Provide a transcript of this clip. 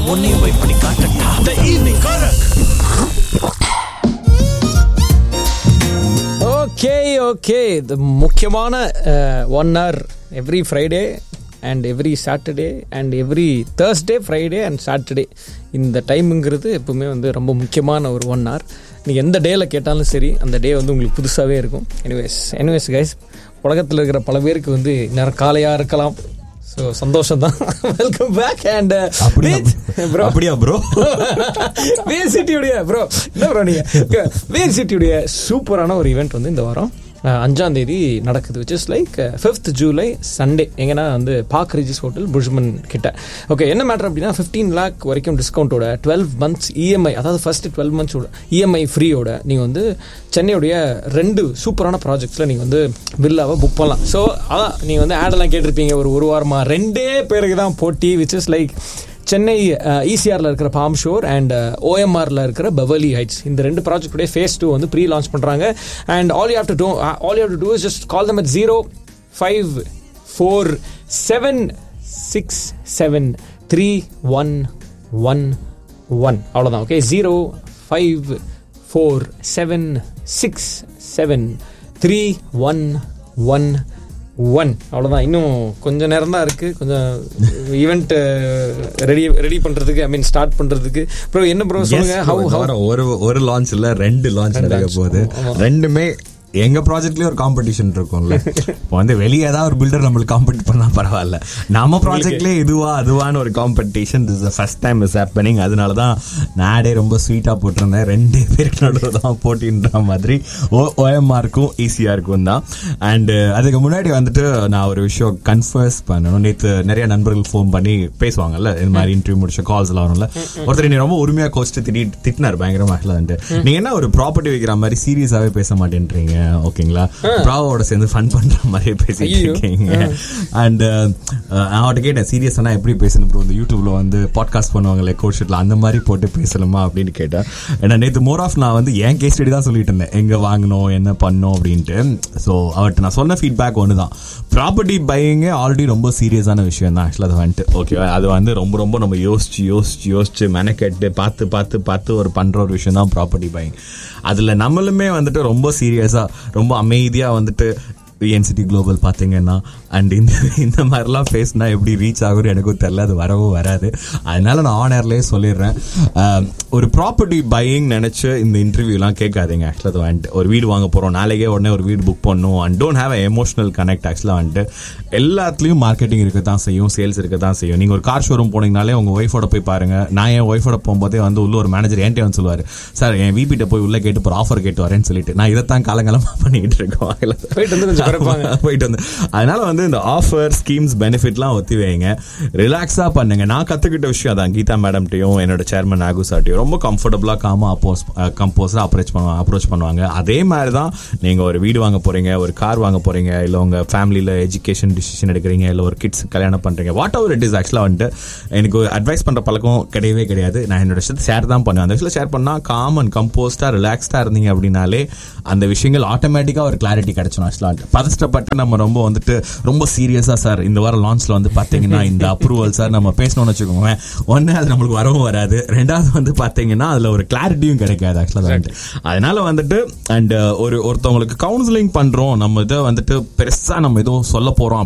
உன்னையும் போய் பண்ணி காட்டட்டா த ஈவினிங் கரக் ஓகே ஓகே இது முக்கியமான one hour every Friday and every Saturday and every Thursday Friday and Saturday இந்த டைமுங்கிறது எப்பவுமே வந்து ரொம்ப முக்கியமான ஒரு ஒன் ஹவர் நீங்கள் எந்த டேயில் கேட்டாலும் சரி அந்த டே வந்து உங்களுக்கு புதுசாகவே இருக்கும் எனிவேஸ் எனிவேஸ் கைஸ் உலகத்தில் இருக்கிற பல பேருக்கு வந்து நேரம் காலையாக இருக்கலாம் ஸோ சந்தோஷம் தான் வெல்கம் பேக் அண்ட் அப்படியா ப்ரோ அப்படியா ப்ரோ வேல் சிட்டியுடைய ப்ரோ என்ன ப்ரோ நீங்க வேல் சிட்டியுடைய சூப்பரான ஒரு ஈவெண்ட் வந்து இந்த வாரம் அஹ், அஞ்சாம் தேதி நடக்குது which is like fifth July Sunday எங்கன்னா வந்து பார்க் ரிஜிஸ் ஹோட்டல் புஷ்மன் கிட்ட ஓகே என்ன மேட்டர் அப்படின்னா ஃபிஃப்டீன் லேக் வரைக்கும் டிஸ்கவுண்ட்டோட டுவெல் மந்த்ஸ் இஎம்ஐ அதாவது ஃபர்ஸ்ட் டுவெல் மந்த்ஸோட இஎம்ஐ ஃப்ரீயோட நீங்கள் வந்து சென்னையுடைய ரெண்டு சூப்பரான ப்ராஜெக்ட்ஸில் நீங்கள் வந்து வில்லாவை புக் பண்ணலாம் ஸோ அதான் நீங்கள் வந்து ஆடெல்லாம் கேட்டிருப்பீங்க ஒரு ஒரு வாரமாக ரெண்டே பேருக்கு தான் போட்டி விச் இஸ் லைக் சென்னை இசிஆரில் இருக்கிற பாம் ஷோர் அண்ட் ஓஎம்ஆரில் இருக்கிற பெவலி ஹைட்ஸ் இந்த ரெண்டு ப்ராஜெக்டுடைய ஃபேஸ் டூ வந்து ப்ரீ லான்ச் பண்ணுறாங்க and all you have to do all you have to do is just call them at zero five four seven six seven three one one one அவ்வளோதான் okay zero five four seven six seven three one one one அவ்வளோதான் இன்னும் கொஞ்சம் நேரம் தான் இருக்குது கொஞ்சம் event ready ready பண்ணுறதுக்கு I mean start பண்ணுறதுக்கு ப்ரோ என்ன ப்ரோ சொல்லுங்க ஹவு ஹவு ஒரு ஒரு லான்ச் இல்ல ரெண்டு லான்ச் ரெண்டு நடக்க launch. போகுது ஆமா. ரெண்டுமே எங்க ப்ராஜெக்ட்லயும் ஒரு காம்படிஷன் இருக்கும்ல இப்போ வந்து வெளியே ஏதாவது ஒரு பில்டர் நம்மளுக்கு காம்படிட் பண்ணா பரவாயில்ல நம்ம ப்ராஜெக்ட்லயே இதுவா அதுவான ஒரு competition this first time is happening அதனால தான் நாடே ரொம்ப ஸ்வீட்டா போட்டிருந்தேன் ரெண்டு பேருக்கு நடுவில் தான் போட்டின்ற மாதிரி ஓ ஓஎம்ஆருக்கும் ஈஸியாருக்கும் தான் அண்ட் அதுக்கு முன்னாடி வந்துட்டு நான் ஒரு விஷயம் கன்ஃபர்ஸ் பண்ணணும் நேற்று நிறைய நண்பர்கள் ஃபோன் பண்ணி பேசுவாங்கல்ல இந்த மாதிரி இன்டர்வியூ முடிச்ச கால்ஸ் எல்லாம் வரும்ல ஒருத்தர் நீ ரொம்ப உரிமையா கோச்சிட்டு திட்டி திட்டினார் பயங்கரமா ஆக்சுவலா வந்துட்டு நீங்க என்ன ஒரு ப்ராப்பர்ட்டி வைக்கிற மாதிரி சீரியஸாவே பேச மாட்டேன்றீங்க ஓகேங்களா ப்ராவோட சேர்ந்து ஃபன் பண்ற மாதிரியே பேசிட்டு ஐயோ. இருக்கீங்க அண்ட் நான் அவட்ட கேட்டேன் சீரியஸானா எப்படி பேசணும் ப்ரோ இந்த யூடியூப்ல வந்து பாட்காஸ்ட் பண்ணுவாங்கல்ல கோஷிட்ல அந்த மாதிரி போட்டு பேசலாமா அப்படின்னு கேட்டேன் ஏன்னா நேற்று மோர் ஆஃப் நான் வந்து என் கேஸ் ஸ்டடி தான் சொல்லிட்டு இருந்தேன் எங்க வாங்கணும் என்ன பண்ணோம் அப்படின்ட்டு ஸோ அவர்கிட்ட நான் சொன்ன ஃபீட்பேக் ஒன்று தான் ப்ராப்பர்ட்டி பையிங்கே ஆல்ரெடி ரொம்ப சீரியஸான விஷயம் தான் ஆக்சுவலாக அது வந்துட்டு ஓகே அது வந்து ரொம்ப ரொம்ப நம்ம யோசிச்சு யோசிச்சு யோசிச்சு மெனக்கெட்டு பார்த்து பார்த்து பார்த்து ஒரு பண்ற ஒரு விஷயம் தான் ப்ராப்பர்ட்டி பையிங் அதுல நம்மளுமே வந்துட்டு ரொம்ப சீரியஸா ரொம்ப அமைதியா வந்துட்டு என்சிட்டி குளோபல் பார்த்தீங்கன்னா அண்ட் இந்த இந்த மாதிரிலாம் பேசினா எப்படி ரீச் ஆகும்னு எனக்கும் தெரியல அது வரவும் வராது அதனால நான் ஆன் ஏர்லேயே சொல்லிடுறேன் ஆம், ஒரு ப்ராப்பர்ட்டி பையிங் நினச்சி இந்த இன்டர்வியூலாம் கேட்காதீங்க ஆக்சுவலாக அது வந்துட்டு ஒரு வீடு வாங்க போகிறோம் நாளைக்கே உடனே ஒரு வீடு புக் பண்ணணும் and don't have emotional connect ஆக்சுவலாக வந்துட்டு எல்லாத்துலேயும் மார்க்கெட்டிங் இருக்க தான் செய்யும் சேல்ஸ் இருக்க தான் செய்யும் நீங்கள் ஒரு கார் ஷோரூம் போனீங்கனாலே உங்கள் ஒய்ஃபோட போய் பாருங்க நான் என் ஒய்ஃபோட போகும்போதே வந்து உள்ள ஒரு மேனேஜர் என்கிட்ட வந்து சொல்லுவார் சார் என் விபிட்ட போய் உள்ள கேட்டு ஒரு ஆஃபர் கேட்டு வரேன்னு சொல்லிட்டு நான் இதைத்தான் காலங்காலமாக பண்ணிக்கிட்டு இருக்கோம் போயிட்டு வந்து கொஞ்சம் குறைப்பாங்க போயிட்டு வந்து அதனால வந்து இந்த ஆஃபர் ஸ்கீம்ஸ் பெனிஃபிட்லாம் ஒத்தி வைங்க ரிலாக்ஸா பண்ணுங்க நான் கத்துக்கிட்ட விஷயம் அதான் கீதா மேடம்ட்டையும் என்னோட சேர்மன் நாகு சார்ட்டையும் ரொம்ப கம்ஃபர்டபுளா காமா அப்போஸ் கம்போஸா அப்ரோச் பண்ணுவாங்க அப்ரோச் பண்ணுவாங்க அதே மாதிரி தான் நீங்க ஒரு வீடு வாங்க போறீங்க ஒரு கார் வாங்க போறீங்க இல்ல உங்க ஃபேமிலியில எஜுகேஷன் டிசிஷன் எடுக்கிறீங்க இல்ல ஒரு கிட்ஸ் கல்யாணம் பண்றீங்க வாட் எவர் இட் இஸ் ஆக்சுவலா வந்துட்டு எனக்கு அட்வைஸ் பண்ற பழக்கம் கிடையவே கிடையாது நான் என்னோட விஷயத்தை ஷேர் தான் பண்ணுவேன் அந்த விஷயத்தில் ஷேர் பண்ணா காமன் கம்போஸ்டா ரிலாக்ஸ்டா இருந்தீங்க அப்படின்னாலே அந்த விஷயங்கள் ஆட்டோமேட்டிக்கா ஒரு கிளாரிட்டி கிடைச்சிடும் ஆக்சுவலா பதஷ்டப்பட்டு நம்ம ரொம்ப வந்துட்டு ரொம்ப சீரியஸா சார் இந்த வாரம் லான்ச்ல வந்து பாத்தீங்கன்னா இந்த அப்ரூவல் சார் நம்ம பேசணும்னு வச்சுக்கோங்க ஒன்னு அது நம்மளுக்கு வரவும் வராது ரெண்டாவது வந்து பாத்தீங்கன்னா அதுல ஒரு கிளாரிட்டியும் கிடைக்காது ஆக்சுவலா வந்துட்டு அதனால வந்துட்டு அண்ட் ஒரு ஒருத்தவங்களுக்கு கவுன்சிலிங் பண்றோம் நம்ம இதை வந்துட்டு பெருசா நம்ம எதுவும் சொல்ல போறோம்